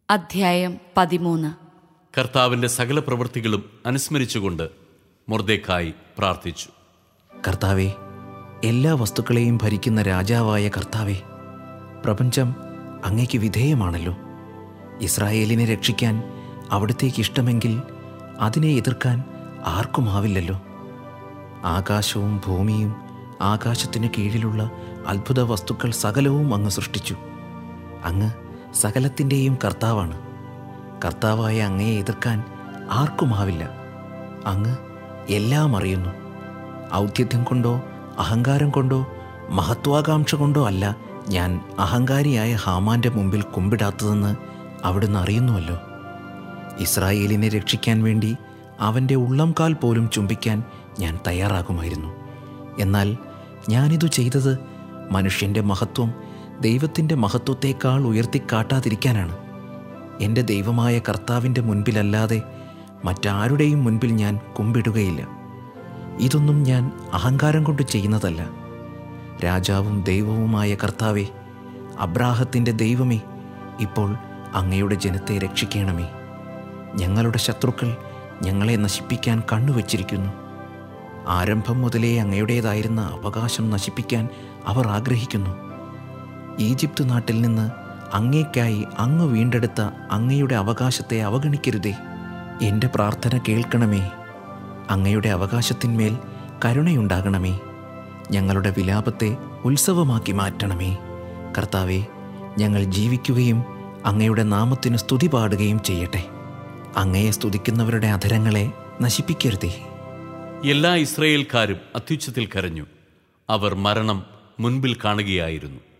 അധ്യായം പതിമൂന്ന് കർത്താവിന്റെ സകല പ്രവൃത്തികളും അനുസ്മരിച്ചുകൊണ്ട് മൊർദേക്കായി പ്രാർത്ഥിച്ചു കർത്താവെ എല്ലാ വസ്തുക്കളെയും ഭരിക്കുന്ന രാജാവായ കർത്താവെ പ്രപഞ്ചം അങ്ങയ്ക്ക് വിധേയമാണല്ലോ ഇസ്രായേലിനെ രക്ഷിക്കാൻ അവിടത്തേക്ക് ഇഷ്ടമെങ്കിൽ അതിനെ എതിർക്കാൻ ആർക്കുമാവില്ലല്ലോ ആകാശവും ഭൂമിയും ആകാശത്തിന് കീഴിലുള്ള അത്ഭുത വസ്തുക്കൾ സകലവും അങ്ങ് സൃഷ്ടിച്ചു അങ്ങ് സകലത്തിൻ്റെയും കർത്താവാണ് കർത്താവായ അങ്ങയെ എതിർക്കാൻ ആർക്കുമാവില്ല അങ്ങ് എല്ലാം അറിയുന്നു ഔദ്ധ്യത്യം കൊണ്ടോ അഹങ്കാരം കൊണ്ടോ മഹത്വാകാംക്ഷ കൊണ്ടോ അല്ല ഞാൻ അഹങ്കാരിയായ ഹാമാന്റെ മുമ്പിൽ കുമ്പിടാത്തതെന്ന് അവിടുന്ന് അറിയുന്നുവല്ലോ ഇസ്രായേലിനെ രക്ഷിക്കാൻ വേണ്ടി അവൻ്റെ ഉള്ളംകാൽ പോലും ചുംബിക്കാൻ ഞാൻ തയ്യാറാകുമായിരുന്നു എന്നാൽ ഞാനിതു ചെയ്തത് മനുഷ്യൻ്റെ മഹത്വം ദൈവത്തിൻ്റെ മഹത്വത്തേക്കാൾ ഉയർത്തിക്കാട്ടാതിരിക്കാനാണ് എൻ്റെ ദൈവമായ കർത്താവിൻ്റെ മുൻപിലല്ലാതെ മറ്റാരുടെയും മുൻപിൽ ഞാൻ കുമ്പിടുകയില്ല ഇതൊന്നും ഞാൻ അഹങ്കാരം കൊണ്ട് ചെയ്യുന്നതല്ല രാജാവും ദൈവവുമായ കർത്താവെ അബ്രാഹത്തിൻ്റെ ദൈവമേ ഇപ്പോൾ അങ്ങയുടെ ജനത്തെ രക്ഷിക്കണമേ ഞങ്ങളുടെ ശത്രുക്കൾ ഞങ്ങളെ നശിപ്പിക്കാൻ കണ്ണുവച്ചിരിക്കുന്നു ആരംഭം മുതലേ അങ്ങയുടേതായിരുന്ന അവകാശം നശിപ്പിക്കാൻ അവർ ആഗ്രഹിക്കുന്നു ഈജിപ്ത് നാട്ടിൽ നിന്ന് അങ്ങേക്കായി അങ്ങ് വീണ്ടെടുത്ത അങ്ങയുടെ അവകാശത്തെ അവഗണിക്കരുതേ എൻ്റെ പ്രാർത്ഥന കേൾക്കണമേ അങ്ങയുടെ അവകാശത്തിന്മേൽ കരുണയുണ്ടാകണമേ ഞങ്ങളുടെ വിലാപത്തെ ഉത്സവമാക്കി മാറ്റണമേ കർത്താവെ ഞങ്ങൾ ജീവിക്കുകയും അങ്ങയുടെ നാമത്തിന് സ്തുതി പാടുകയും ചെയ്യട്ടെ അങ്ങയെ സ്തുതിക്കുന്നവരുടെ അധരങ്ങളെ നശിപ്പിക്കരുതേ എല്ലാ ഇസ്രയേൽക്കാരും അത്യുച്ചത്തിൽ കരഞ്ഞു അവർ മരണം മുൻപിൽ കാണുകയായിരുന്നു